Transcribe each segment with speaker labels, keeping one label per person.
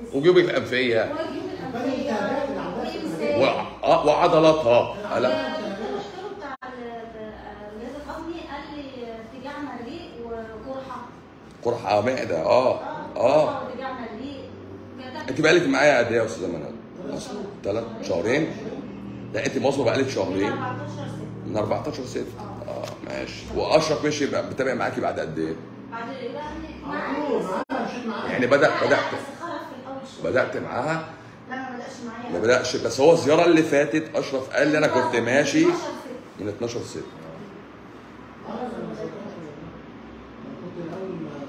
Speaker 1: وجيوب الانفيه
Speaker 2: وجيوب الانفيه وامساك
Speaker 1: و- آه، وعضلاتها لا
Speaker 2: الدكتور بتاع الجهاز الهضمي قال لي ارتجاع مريء وقرحه
Speaker 1: قرحه معده اه اه
Speaker 2: ارتجاع مريء كده
Speaker 1: انت بقالك معايا قد ايه يا استاذه منال؟ ثلاث شهرين؟ لا انت مصر بقالك
Speaker 2: من
Speaker 1: شهرين
Speaker 2: 14 سنه
Speaker 1: من 14 6 اه ماشي واشرف مشي بقى بتابع معاكي بعد قد ايه؟
Speaker 2: بعد يعني
Speaker 3: معقول
Speaker 2: معايا
Speaker 3: معانا مشيت معانا
Speaker 1: يعني بدا
Speaker 2: لا،
Speaker 1: بدات
Speaker 2: بس خرج في الاول شويه
Speaker 1: بدات معاها
Speaker 2: لا ما بداش معايا
Speaker 1: ما بداش بس هو الزياره اللي فاتت اشرف قال لي انا كنت ماشي
Speaker 2: 12 ستة.
Speaker 1: من 12 6
Speaker 3: اه انا ما كنت الاول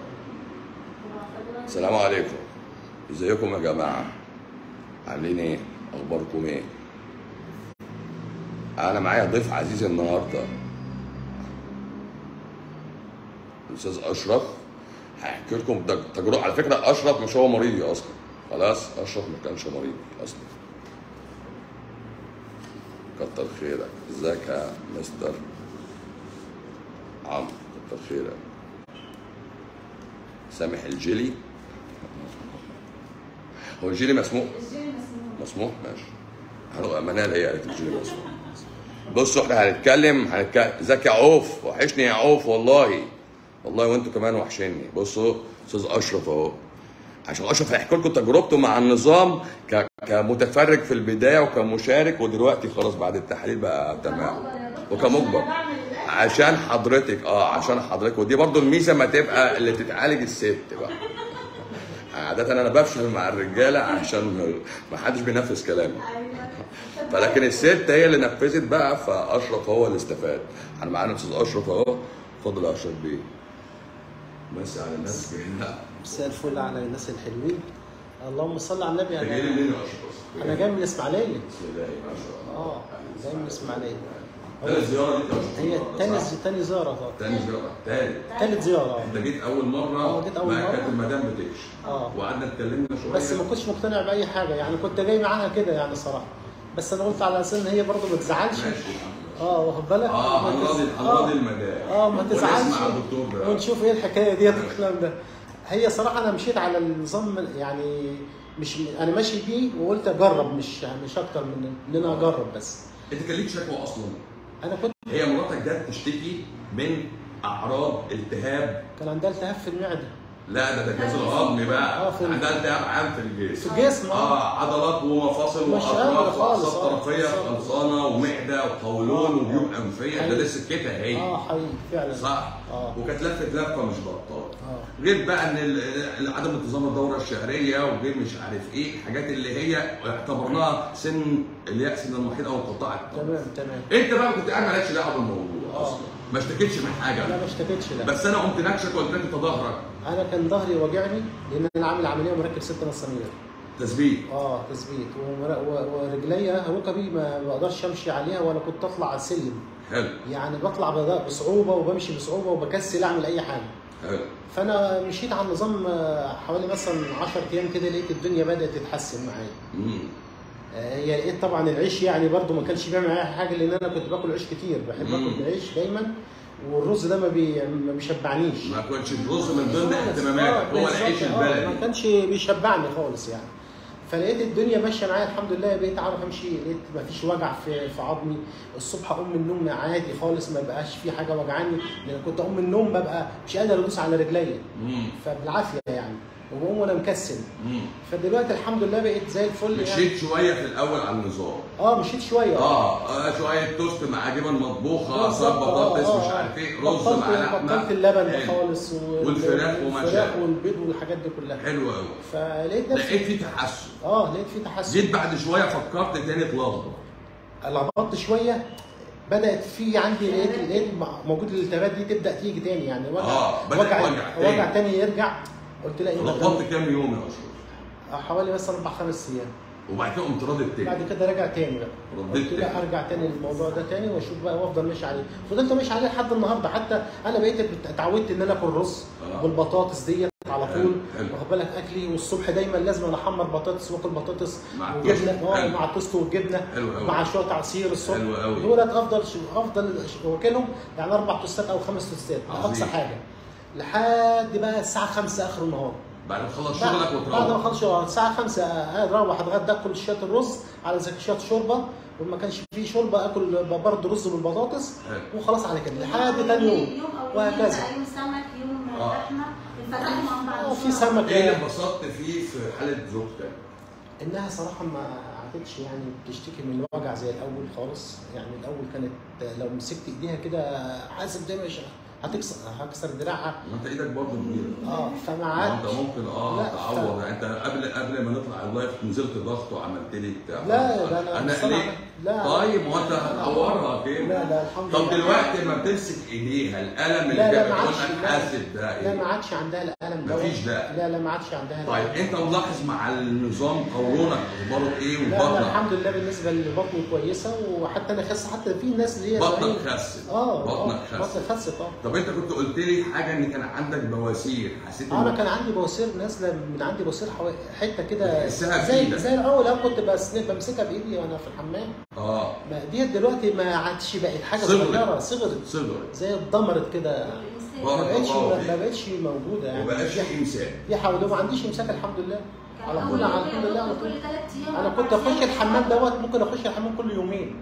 Speaker 3: ما
Speaker 1: السلام عليكم ازيكم يا جماعه عاملين ايه اخباركم ايه انا معايا ضيف عزيز النهارده الاستاذ اشرف هحكي لكم تج- تجربه على فكره اشرف مش هو مريضي اصلا خلاص اشرف ما كانش مريضي اصلا كتر خيرك ازيك يا مستر عمرو كتر خيرك سامح الجيلي هو الجيلي مسموح
Speaker 2: الجيل مسموح
Speaker 1: مسموح ماشي هنبقى منال هي قالت الجيلي مسموح بصوا احنا هنتكلم هنتكلم ازيك يا عوف وحشني يا عوف والله والله وانتوا كمان وحشني بصوا استاذ اشرف اهو عشان اشرف هيحكي لكم تجربته مع النظام ك... كمتفرج في البدايه وكمشارك ودلوقتي خلاص بعد التحاليل بقى تمام وكمجبر عشان حضرتك اه عشان حضرتك ودي برضو الميزه ما تبقى اللي تتعالج الست بقى عادة انا بفشل مع الرجاله عشان ما حدش بينفذ كلامي فلكن الست هي اللي نفذت بقى فاشرف هو اللي استفاد احنا معانا استاذ اشرف اهو اتفضل يا اشرف بيه مسي على الناس كلها
Speaker 4: مساء الفل على الناس الحلوين اللهم صل على النبي
Speaker 1: انت جاي
Speaker 4: انا
Speaker 1: منين يا اشرف؟
Speaker 4: انا جاي من الاسماعيليه
Speaker 1: بسم الله ما شاء الله
Speaker 4: اه جاي من الاسماعيليه
Speaker 1: تاني زياره ليك يا اشرف
Speaker 4: هي تاني
Speaker 1: صح؟
Speaker 4: تاني زياره طبعا
Speaker 1: تاني زياره تاني
Speaker 4: تالت زياره
Speaker 1: انت جيت اول مره
Speaker 4: اه، جيت أول
Speaker 1: ما
Speaker 4: مرة.
Speaker 1: كانت المدام بتكشف
Speaker 4: اه.
Speaker 1: وقعدنا اتكلمنا شويه
Speaker 4: بس ما كنتش مقتنع باي حاجه يعني كنت جاي معاها كده يعني صراحه بس انا قلت على اساس ان هي برضه ما تزعلش
Speaker 1: ماشي
Speaker 4: اه واخد بالك
Speaker 1: اه
Speaker 4: ما تز-
Speaker 1: هنراضي هنراضي المدام
Speaker 4: اه ما تزعلش
Speaker 1: ونسمع الدكتور ده
Speaker 4: ونشوف ايه الحكايه ديت والكلام ده هي صراحه انا مشيت على النظام يعني مش انا ماشي بيه وقلت اجرب مش مش اكتر من ان انا اجرب بس
Speaker 1: انت كان ليك شكوى اصلا
Speaker 4: انا كنت
Speaker 1: هي مراتك جت تشتكي من اعراض التهاب
Speaker 4: كان عندها التهاب في المعده
Speaker 1: لا ده ده الجهاز الهضمي بقى
Speaker 4: اه، في ال-
Speaker 1: عندها التهاب عام في الجسم
Speaker 4: في الجسم
Speaker 1: اه عضلات ومفاصل
Speaker 4: مش قادرة
Speaker 1: واطراف
Speaker 4: خالص،
Speaker 1: واعصاب
Speaker 4: اه،
Speaker 1: طرفيه
Speaker 4: بالظبط.
Speaker 1: خلصانه ومعده وقولون
Speaker 4: اه،
Speaker 1: وجيوب
Speaker 4: اه.
Speaker 1: انفيه ده
Speaker 4: حقيقي.
Speaker 1: ده سكتها هي
Speaker 4: اه حقيقي فعلا
Speaker 1: صح
Speaker 4: اه
Speaker 1: وكانت لفه لفه مش بطاله
Speaker 4: اه
Speaker 1: غير بقى ان ال- ال- عدم انتظام الدوره الشهريه وغير مش عارف ايه الحاجات اللي هي اعتبرناها سن اللي هي سن المحيط او انقطاع الطاقه
Speaker 4: تمام تمام
Speaker 1: انت بقى كنت قاعد مالكش دعوه بالموضوع
Speaker 4: اه.
Speaker 1: اصلا ما اشتكيتش من حاجه
Speaker 4: لا ما اشتكيتش لا
Speaker 1: بس انا قمت نكشك وقلت لك انت ظهرك
Speaker 4: انا كان ظهري واجعني لان انا عامل عمليه ومركب ست مسامير
Speaker 1: تثبيت
Speaker 4: اه تثبيت ومر- و- ورجليا ركبي ما بقدرش امشي عليها ولا كنت اطلع على السلم
Speaker 1: حلو
Speaker 4: يعني بطلع بد- بصعوبه وبمشي بصعوبه وبكسل اعمل اي حاجه
Speaker 1: حلو
Speaker 4: فانا مشيت على النظام آه، حوالي مثلا 10 ايام كده لقيت الدنيا بدات تتحسن معايا
Speaker 1: مم.
Speaker 4: آه، هي لقيت طبعا العيش يعني برضو ما كانش بيعمل معايا حاجه لان انا كنت باكل عيش كتير بحب
Speaker 1: مم.
Speaker 4: اكل عيش دايما والرز ده ما, بي... ما بيشبعنيش
Speaker 1: ما كنتش الرز من ضمن
Speaker 4: خالص.
Speaker 1: اهتماماتك
Speaker 4: آه،
Speaker 1: هو العيش
Speaker 4: بالظبط. آه، ما
Speaker 1: البلدي
Speaker 4: كانش بيشبعني خالص يعني فلقيت الدنيا ماشيه معايا الحمد لله بقيت اعرف امشي لقيت ما فيش وجع في في عظمي الصبح اقوم من النوم عادي خالص ما بقاش في حاجه وجعاني لان كنت اقوم من النوم ببقى مش قادر ادوس على رجليا
Speaker 1: مم.
Speaker 4: فبالعافيه يعني وبقوم وانا مكسل
Speaker 1: مم.
Speaker 4: فدلوقتي الحمد لله بقيت زي الفل يعني
Speaker 1: مشيت شويه في الاول على النظام
Speaker 4: اه مشيت شويه
Speaker 1: اه, آه شويه توست مع جبن مطبوخه
Speaker 4: بالظبط،
Speaker 1: صب
Speaker 4: آه،
Speaker 1: بطاطس
Speaker 4: آه،
Speaker 1: مش
Speaker 4: آه.
Speaker 1: عارف ايه رز
Speaker 4: بطلت-
Speaker 1: مع لحمه
Speaker 4: بطلت اللبن ده
Speaker 1: حلو.
Speaker 4: خالص وال-
Speaker 1: والفراخ وما
Speaker 4: والفراخ
Speaker 1: شابه.
Speaker 4: والبيض والحاجات دي كلها
Speaker 1: حلو قوي
Speaker 4: فلقيت نفسي
Speaker 1: لقيت في تحسن
Speaker 4: اه لقيت في تحسن
Speaker 1: جيت بعد شويه فكرت تاني تلخبط
Speaker 4: لخبطت شويه بدات في عندي لقيت لقيت موجود الالتهابات دي تبدا تيجي تاني يعني وجع
Speaker 1: آه، بدأ
Speaker 4: وجع
Speaker 1: وجع تاني.
Speaker 4: وجع تاني يرجع قلت لا يبقى
Speaker 1: لخبطت كام يوم يا اشرف
Speaker 4: ده حوالي مثلا اربع خمس ايام
Speaker 1: وبعد كده قمت راضي تاني
Speaker 4: بعد كده رجع تاني بقى
Speaker 1: رديت
Speaker 4: قلت لا
Speaker 1: تاني.
Speaker 4: ارجع تاني للموضوع ده تاني واشوف بقى وافضل ماشي عليه فضلت ماشي عليه لحد النهارده حتى انا بقيت بت- اتعودت ان انا اكل رز
Speaker 1: آه.
Speaker 4: والبطاطس ديت على
Speaker 1: حلو،
Speaker 4: طول
Speaker 1: حلو.
Speaker 4: واخد بالك اكلي والصبح دايما لازم انا احمر بطاطس واكل بطاطس
Speaker 1: مع التوست.
Speaker 4: وجبنه اه
Speaker 1: حلو.
Speaker 4: مع التوست والجبنه
Speaker 1: حلو أوي.
Speaker 4: مع شويه عصير الصبح
Speaker 1: حلو أوي.
Speaker 4: دولت افضل ش- افضل ش- واكلهم يعني اربع توستات او خمس توستات ده اقصى
Speaker 1: عظيم.
Speaker 4: حاجه لحد بقى الساعه 5 اخر النهار
Speaker 1: بعد ما تخلص
Speaker 4: بعد
Speaker 1: شغلك
Speaker 4: بعد ما
Speaker 1: وتروح
Speaker 4: اخلص شغل الساعه 5 اروح اتغدى اكل شويه الرز على زي شويه شوربه وما كانش فيه شوربه اكل برضه رز بالبطاطس
Speaker 1: حلو.
Speaker 4: وخلاص على كده لحد تاني يوم
Speaker 2: يوم او
Speaker 4: وهكذا
Speaker 2: يومين يوم سمك يوم
Speaker 1: آه.
Speaker 2: لحمه الفتحوا مع بعض
Speaker 4: اه في سمك
Speaker 1: ايه اللي انبسطت فيه في حاله زوجتك؟
Speaker 4: انها صراحه ما عادتش يعني بتشتكي من الوجع زي الاول خالص يعني الاول كانت لو مسكت ايديها كده حاسب ده مش هتكسر هكسر دراعها
Speaker 1: ما انت ايدك برضه كبيره
Speaker 4: اه فما
Speaker 1: ما
Speaker 4: عادش
Speaker 1: انت ممكن اه
Speaker 4: لا،
Speaker 1: تعوض يعني انت قبل قبل ما نطلع اللايف نزلت ضغط وعملت لي بتاع
Speaker 4: لا، ده أنا
Speaker 1: انا
Speaker 4: بصراحة-
Speaker 1: ليه؟
Speaker 4: لا.
Speaker 1: طيب ما هو انت هتعورها كده
Speaker 4: لا لا الحمد
Speaker 1: طب
Speaker 4: لله
Speaker 1: دلوقتي لما بتمسك ايديها الالم اللي
Speaker 4: لا لا
Speaker 1: كانت
Speaker 4: ما
Speaker 1: بتقول
Speaker 4: عادش
Speaker 1: لك
Speaker 4: لا.
Speaker 1: حاسب ده
Speaker 4: لا
Speaker 1: ايه؟
Speaker 4: ما عادش عندها الالم ده
Speaker 1: مفيش ده.
Speaker 4: لا لا ما عادش عندها
Speaker 1: طيب
Speaker 4: الألم.
Speaker 1: انت ملاحظ مع النظام قولونك اخباره ايه
Speaker 4: لا لا
Speaker 1: وبطنك
Speaker 4: الحمد لله بالنسبه لبطني كويسه وحتى انا خس حتى في ناس اللي هي
Speaker 1: بطنك
Speaker 4: زمان-
Speaker 1: خست
Speaker 4: اه
Speaker 1: بطنك
Speaker 4: آه،
Speaker 1: خست
Speaker 4: بطني خست اه
Speaker 1: طب انت كنت قلت لي حاجه ان كان عندك بواسير حسيت
Speaker 4: انا
Speaker 1: إن-
Speaker 4: كان عندي بواسير نازله من عندي بواسير حوالي حته كده
Speaker 1: بتحسها في
Speaker 4: زي
Speaker 1: إيدك.
Speaker 4: زي الاول انا كنت بس بمسكها بايدي وانا في الحمام
Speaker 1: اه
Speaker 4: ما ديت دلوقتي ما عادش بقت حاجه
Speaker 1: صغرت.
Speaker 4: صغيره صغرت
Speaker 1: صغر
Speaker 4: زي اتدمرت كده ما
Speaker 1: بارك
Speaker 4: بقتش
Speaker 1: الله فيك.
Speaker 4: ما بقتش موجوده يعني
Speaker 1: ومبقاش في امساك
Speaker 4: دي حوالي ما عنديش امساك الحمد لله على طول على الحمد لله على طول
Speaker 2: كل ثلاث ايام
Speaker 4: انا كنت اخش الحمام دوت ممكن اخش الحمام كل يومين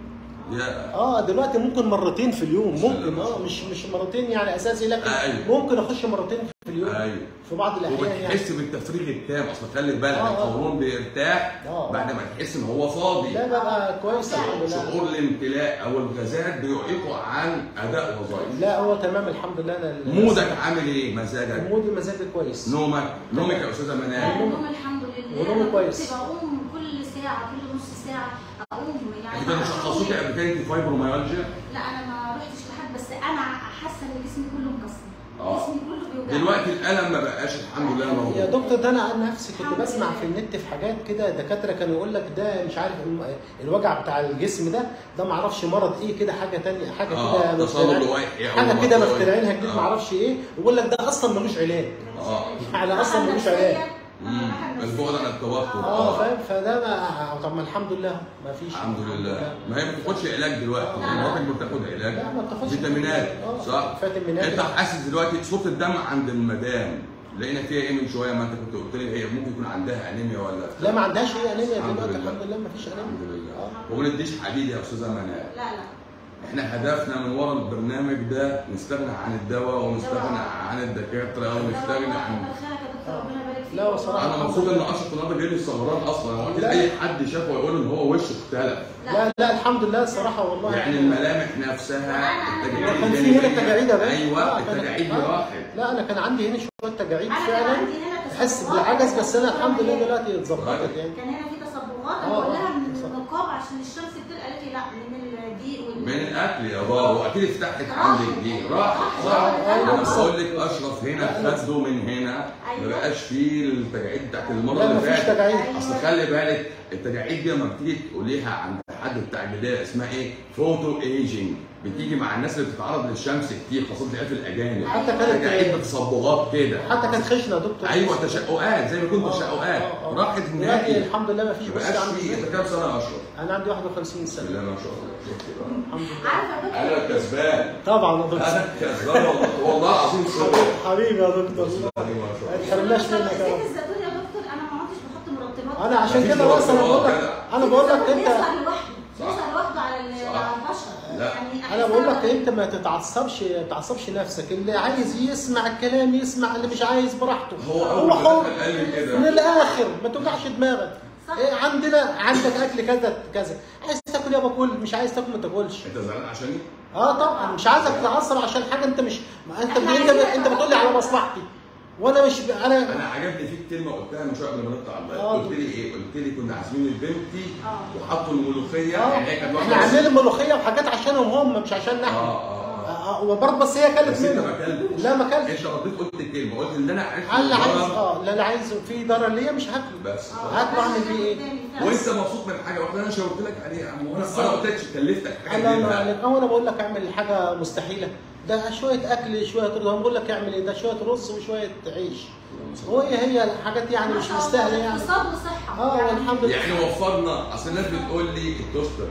Speaker 1: يا
Speaker 4: اه دلوقتي ممكن مرتين في اليوم
Speaker 1: سلام.
Speaker 4: ممكن اه مش مش مرتين يعني اساسي لكن
Speaker 1: أيوة.
Speaker 4: ممكن اخش مرتين في اليوم
Speaker 1: ايوه
Speaker 4: في بعض الاحيان يعني
Speaker 1: وبتحس بالتفريغ التام اصل خلي بالك
Speaker 4: آه، آه.
Speaker 1: القولون بيرتاح
Speaker 4: آه.
Speaker 1: بعد ما تحس ان هو فاضي
Speaker 4: لا بقى كويس الحمد لله
Speaker 1: شعور الامتلاء او الغازات بيعيقوا عن اداء وظائف
Speaker 4: لا هو تمام الحمد لله انا ال-
Speaker 1: مودك عامل ايه مزاجك
Speaker 4: مودي مزاجي كويس
Speaker 1: نومك نومك يا استاذه
Speaker 2: لا،
Speaker 1: منال
Speaker 2: النوم الحمد لله
Speaker 4: ونومي
Speaker 2: أنا
Speaker 4: كويس.
Speaker 2: كنت بقوم كل ساعه كل نص ساعه اقوم يعني
Speaker 1: انت مش شخصوكي قبل كده انت فايبروميالجيا
Speaker 2: لا انا ما رحتش لحد بس انا حاسه ان جسمي كله مكسر
Speaker 1: آه.
Speaker 2: جسمي كله بيوجعني
Speaker 1: دلوقتي الالم ما بقاش الحمد لله
Speaker 4: يا
Speaker 1: موجود
Speaker 4: دكتور ده انا عن نفسي كنت
Speaker 2: الحمد
Speaker 4: بسمع
Speaker 2: لله.
Speaker 4: في النت في حاجات كده دكاتره كانوا يقول لك ده مش عارف الم- الوجع بتاع الجسم ده ده ما اعرفش مرض ايه كده حاجه تانية حاجه
Speaker 1: اه
Speaker 4: كده
Speaker 1: تصلب
Speaker 4: مخترعين-
Speaker 1: لوائحي أو
Speaker 4: حاجه كده
Speaker 1: مطوي.
Speaker 4: مخترعينها جديد
Speaker 1: آه.
Speaker 4: ما اعرفش ايه ويقول لك ده اصلا ملوش علاج
Speaker 1: اه
Speaker 4: يعني اصلا ملوش علاج
Speaker 1: مم. البعد عن التوتر
Speaker 4: اه فاهم فده ما طب ما الحمد لله ما فيش
Speaker 1: الحمد لله ما هي ما بتاخدش علاج دلوقتي
Speaker 2: لا.
Speaker 1: مراتك بتاخد علاج
Speaker 4: لا ما بتاخدش
Speaker 1: فيتامينات
Speaker 4: آه،
Speaker 1: صح
Speaker 4: فيتامينات.
Speaker 1: انت حاسس دلوقتي صوت الدم عند المدام لقينا فيها ايه من شويه ما انت كنت قلت لي هي ممكن يكون عندها انيميا ولا
Speaker 4: لا ما عندهاش ايه انيميا
Speaker 1: الحمد
Speaker 4: دلوقتي
Speaker 1: لله.
Speaker 4: الحمد لله ما فيش
Speaker 1: الحمد
Speaker 4: انيميا
Speaker 1: لله
Speaker 4: آه.
Speaker 1: وما نديش حديد يا استاذه منال
Speaker 2: لا لا
Speaker 1: احنا هدفنا من ورا البرنامج ده نستغنى عن الدواء ونستغنى عن الدكاتره ونستغنى عن
Speaker 2: ربنا يبارك فيك
Speaker 4: لا، وصراحة
Speaker 1: انا مبسوط ان اشرف النهارده جاي لي السهران اصلا هو اكيد
Speaker 4: لا.
Speaker 1: اي حد شافه يقول ان هو وشه اختلف
Speaker 4: لا لا الحمد لله الصراحه والله
Speaker 1: يعني الملامح نفسها التجاعيد
Speaker 4: كان
Speaker 1: اللي
Speaker 4: في هنا تجاعيد يا باشا
Speaker 1: ايوه
Speaker 4: آه، كان-
Speaker 1: التجاعيد دي
Speaker 4: آه.
Speaker 1: راحت
Speaker 4: لا انا كان عندي هنا شويه تجاعيد
Speaker 2: أنا كان
Speaker 4: فعلا
Speaker 2: عندي هنا
Speaker 4: بحس
Speaker 2: تصبغات.
Speaker 4: بالعجز بس انا الحمد لله دلوقتي اتظبطت يعني
Speaker 2: كان هنا في تصبغات
Speaker 4: آه،
Speaker 2: انا بقول لها
Speaker 4: آه.
Speaker 2: من النقاب عشان الشمس كتير قالت لي لا من الدقيق وال
Speaker 1: من الاكل يا بابا واكيد اتفتحت عندك دي راحت
Speaker 4: آه،
Speaker 1: صح
Speaker 4: أيوة
Speaker 1: انا
Speaker 4: بالظبط.
Speaker 1: بقول لك اشرف هنا خده من هنا ما
Speaker 2: أيوة.
Speaker 1: بقاش فيه التجاعيد بتاعت المره
Speaker 4: لا
Speaker 1: اللي
Speaker 4: مفيش
Speaker 1: فاتت
Speaker 4: تجاعيد
Speaker 2: أيوة.
Speaker 1: اصل خلي بالك التجاعيد دي لما بتيجي تقوليها عند حد بتاع البدايه اسمها ايه؟ فوتو ايجينج بتيجي مع الناس اللي بتتعرض للشمس كتير خاصه العيال الاجانب
Speaker 4: حتى كانت-
Speaker 1: تجاعيد بتصبغات كده
Speaker 4: حتى كانت خشنه يا دكتور
Speaker 1: ايوه تشققات زي ما كنت
Speaker 4: آه،
Speaker 1: تشققات
Speaker 4: آه، آه.
Speaker 1: راحت
Speaker 4: دلوقتي
Speaker 1: نهائي
Speaker 4: الحمد لله ما فيش
Speaker 1: ما
Speaker 4: بس
Speaker 1: بقاش
Speaker 4: عندي
Speaker 1: فيه انت كام سنه يا اشرف؟
Speaker 4: انا عندي 51
Speaker 1: بسم
Speaker 4: سنه
Speaker 1: الله ما شاء الله شفت بقى
Speaker 4: الحمد لله
Speaker 2: عارفه يا
Speaker 1: انا
Speaker 2: دكتور
Speaker 1: الكسبان
Speaker 4: طبعا يا دكتور
Speaker 1: انا الكسبان والله والله العظيم صدق
Speaker 4: حبيبي يا دكتور
Speaker 1: ما
Speaker 4: ما
Speaker 1: شاء الله
Speaker 4: تحرمناش منك يا
Speaker 2: زيت
Speaker 4: رب
Speaker 2: الزيتون يا دكتور انا ما عدتش بحط مرطبات
Speaker 4: انا عشان
Speaker 1: مفيش
Speaker 4: كده بس انا بقول لك
Speaker 1: مرطبات
Speaker 4: انا بقول لك انت
Speaker 2: بيظهر لوحده
Speaker 1: صح.
Speaker 2: بيظهر لوحده على ال-
Speaker 1: صح.
Speaker 2: على البشره
Speaker 1: لا.
Speaker 2: يعني
Speaker 4: انا بقول لك
Speaker 2: أحسن-
Speaker 4: انت ما تتعصبش ما تعصبش نفسك اللي عايز يسمع الكلام يسمع اللي مش عايز براحته
Speaker 1: هو
Speaker 4: هو
Speaker 1: اول
Speaker 4: حر
Speaker 1: ما قال لي
Speaker 4: من
Speaker 1: كده
Speaker 4: الاخر ما توجعش دماغك
Speaker 2: صح.
Speaker 4: إيه عندنا عندك اكل كذا كذا عايز تاكل يابا كل مش عايز تاكل ما تاكلش
Speaker 1: انت زعلان عشاني؟
Speaker 4: اه طبعا مش عايزك تتعصب عشان حاجه انت مش ما انت
Speaker 2: إحنا
Speaker 4: انت
Speaker 2: عايزين
Speaker 4: انت بتقول لي على مصلحتي وانا مش انا
Speaker 1: انا عجبني فيك كلمه قلتها من شويه قبل ما نطلع على
Speaker 4: آه.
Speaker 1: اللايف قلت لي ايه؟ قلت لي كنا عازمين لبنتي
Speaker 2: آه.
Speaker 1: وحطوا الملوخيه
Speaker 4: اه
Speaker 1: يعني هي كانت
Speaker 4: احنا
Speaker 1: واحدة-
Speaker 4: عاملين الملوخيه وحاجات عشانهم هم مش عشان
Speaker 1: اه
Speaker 4: احنا
Speaker 1: اه اه
Speaker 4: آه، وبرضه بس هي كلت
Speaker 1: بس انت
Speaker 4: منه
Speaker 1: ما اكلتش
Speaker 4: لا ما اكلتش
Speaker 1: انت رديت قلت الكلمه قلت اللي انا عرفته
Speaker 4: اللي عايز
Speaker 1: ضرر،
Speaker 4: اه لا اللي عايز في ضرر ليا مش هاكله
Speaker 1: بس
Speaker 2: آه.
Speaker 4: هاكله اعمل بيه ايه؟
Speaker 1: وانت مبسوط من حاجه واحده انا شاورت لك عليها يا عم وانا
Speaker 4: بالظبط.
Speaker 1: انا قلت لك كلفتك حاجه
Speaker 4: الله ينور
Speaker 1: تجيبها.
Speaker 4: عليك اه انا بقول لك اعمل حاجه مستحيله ده شويه اكل شويه رز انا بقول لك اعمل ايه ده شويه رز وشويه عيش وهي هي الحاجات يعني مش مستاهله يعني
Speaker 2: اقتصاد وصحه
Speaker 4: اه والحمد لله
Speaker 1: يعني وفرنا اصل الناس بتقول لي التوست غالي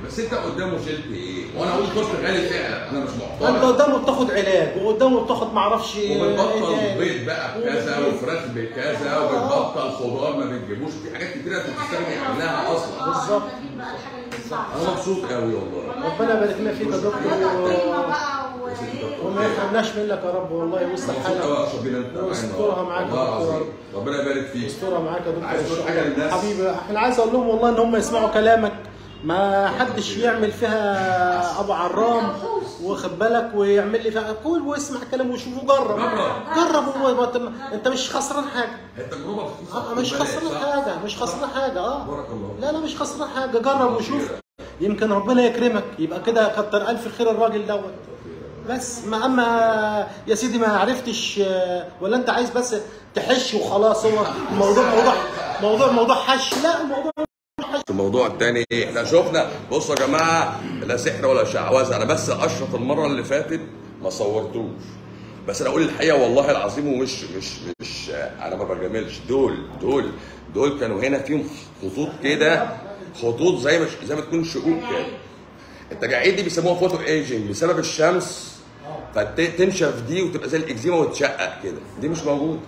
Speaker 1: بس انت قدامه شلت ايه؟ وانا اقول كنت غالي فعلا انا مش
Speaker 4: انت
Speaker 1: محترم
Speaker 4: قدامه بتاخد علاج وقدامه بتاخد معرفش
Speaker 1: وبتبطل
Speaker 4: إيه
Speaker 1: بيض بقى بكذا وفراخ بكذا وبتبطل خضار ما بتجيبوش في حاجات كتيره انت بتستغني عنها اصلا
Speaker 4: بالظبط.
Speaker 2: نجيب بقى الحاجه اللي بتنفع
Speaker 1: انا مبسوط قوي والله
Speaker 4: ربنا يبارك لنا فيك يا
Speaker 2: حاجات
Speaker 4: دكتور
Speaker 2: قيمه بقى وايه
Speaker 4: وما يحرمناش منك يا رب والله ويصلح
Speaker 1: مبسوط قوي
Speaker 4: حالك
Speaker 1: يا اشرف بينا انت معانا.
Speaker 4: واسترها معاك يا
Speaker 1: والله
Speaker 4: دكتور.
Speaker 1: العظيم ربنا يبارك فيك
Speaker 4: استرها معاك يا
Speaker 1: عايز
Speaker 4: دكتور
Speaker 1: تقول حاجة للناس؟
Speaker 4: حبيبي احنا عايز اقول لهم والله ان هم يسمعوا كلامك ما حدش يعمل فيها ابو عرام واخد بالك ويعمل لي فيها كل واسمع كلام وشوف وجرب
Speaker 1: جرب.
Speaker 4: جرب هو ما- انت مش خسران حاجه
Speaker 1: التجربه
Speaker 4: آه، مش
Speaker 1: ببلاش،
Speaker 4: خسران
Speaker 1: صح؟
Speaker 4: حاجه مش خسران حاجه اه
Speaker 1: بارك الله
Speaker 4: لا لا مش خسران حاجه جرب وشوف يمكن ربنا يكرمك يبقى كده كتر الف خير الراجل دوت بس ما اما يا سيدي ما عرفتش آه، ولا انت عايز بس تحش وخلاص هو الموضوع موضوع موضوع موضوع حش لا الموضوع
Speaker 1: الموضوع التاني احنا شفنا بصوا يا جماعه لا سحر ولا شعوذه انا بس اشرف المره اللي فاتت ما صورتوش بس انا اقول الحقيقه والله العظيم ومش مش مش انا ما بجاملش دول دول دول كانوا هنا فيهم خطوط كده خطوط زي ما زي ما تكون شقوق كده التجاعيد دي بيسموها فوتو ايجنج بسبب الشمس فتنشف دي وتبقى زي الاكزيما وتشقق كده دي مش موجوده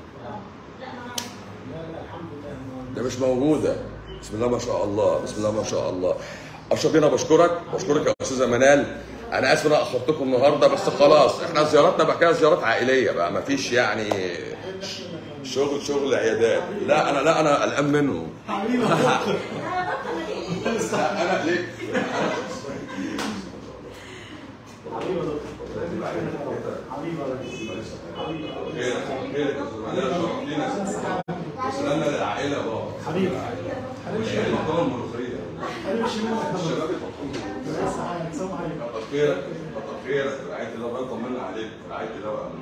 Speaker 1: ده مش موجوده بسم الله ما شاء الله بسم الله ما شاء الله اشرف انا بشكرك بشكرك يا استاذه منال انا اسف ان انا اخرتكم النهارده بس خلاص احنا زياراتنا بقى كده زيارات عائليه بقى ما فيش يعني شغل شغل عيادات لا انا لا انا قلقان منه
Speaker 3: حبيبي
Speaker 1: لا انا ليه خير خير سلامنا للعائله بقى
Speaker 3: حبيبي
Speaker 1: العيله طبعا ملوخيه
Speaker 3: هنمشي منك
Speaker 1: الشباب يحطوا
Speaker 3: بس هنسوي عليك
Speaker 1: كتر خيرك كتر خيرك رعايه الله بقى طمنا عليك رعايه الله بقى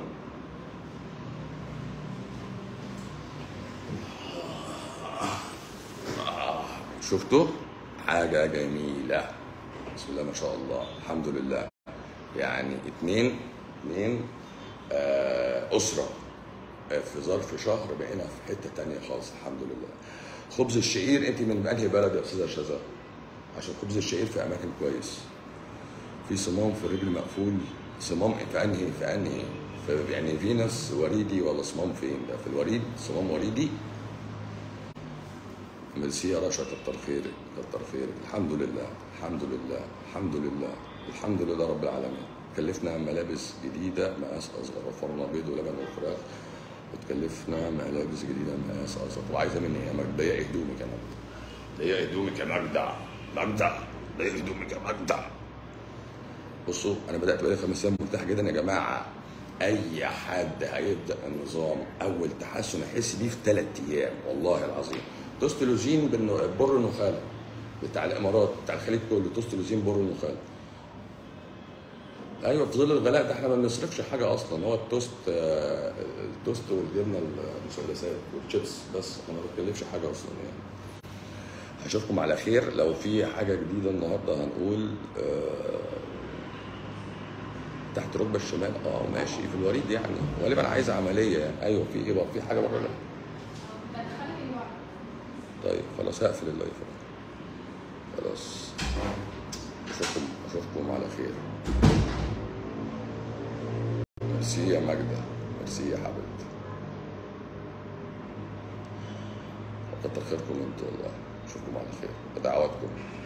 Speaker 1: شفتوا حاجة جميلة بسم الله ما شاء الله الحمد لله يعني اتنين اتنين آه أسرة آه، في ظرف شهر بقينا في حتة تانية خالص الحمد لله خبز الشعير انت من انهي بلد يا استاذة شذا عشان خبز الشعير في اماكن كويس في صمام في الرجل مقفول صمام في انهي في انهي في يعني فينس وريدي ولا صمام فين ده في الوريد صمام وريدي ميرسي يا رشا كتر خيرك كتر خيرك الحمد لله الحمد لله الحمد لله الحمد لله رب العالمين كلفنا ملابس جديدة مقاس أصغر وفرنا بيض ولبن وفراخ وتكلفنا ملابس جديدة مقاس أصغر وعايزة مني يا مجدة ضيق هدومك يا مجدة ضيق هدومك يا مجدة مجدة ضيق هدومك يا مجدة بصوا انا بدات بقالي خمس ايام مرتاح جدا يا جماعه اي حد هيبدا النظام اول تحسن يحس بيه في ثلاث ايام والله العظيم توستولوجين بالنو- بر النخاله بتاع الامارات بتاع الخليج كله توستولوجين بر النخاله ايوه في ظل الغلاء ده احنا ما بنصرفش حاجه اصلا هو التوست آه، التوست والجبنه المثلثات والشيبس بس انا ما بتكلفش حاجه اصلا يعني هشوفكم على خير لو في حاجه جديده النهارده هنقول آه، تحت ركبه الشمال اه ماشي في الوريد يعني غالبا عايز عمليه يعني ايوه في ايه بقى في حاجه بره لا طيب خلاص هقفل اللايف خلاص اشوفكم اشوفكم على خير ميرسي يا ماجدة ميرسي يا حبيبتي كتر خيركم انتوا والله اشوفكم على خير بدعواتكم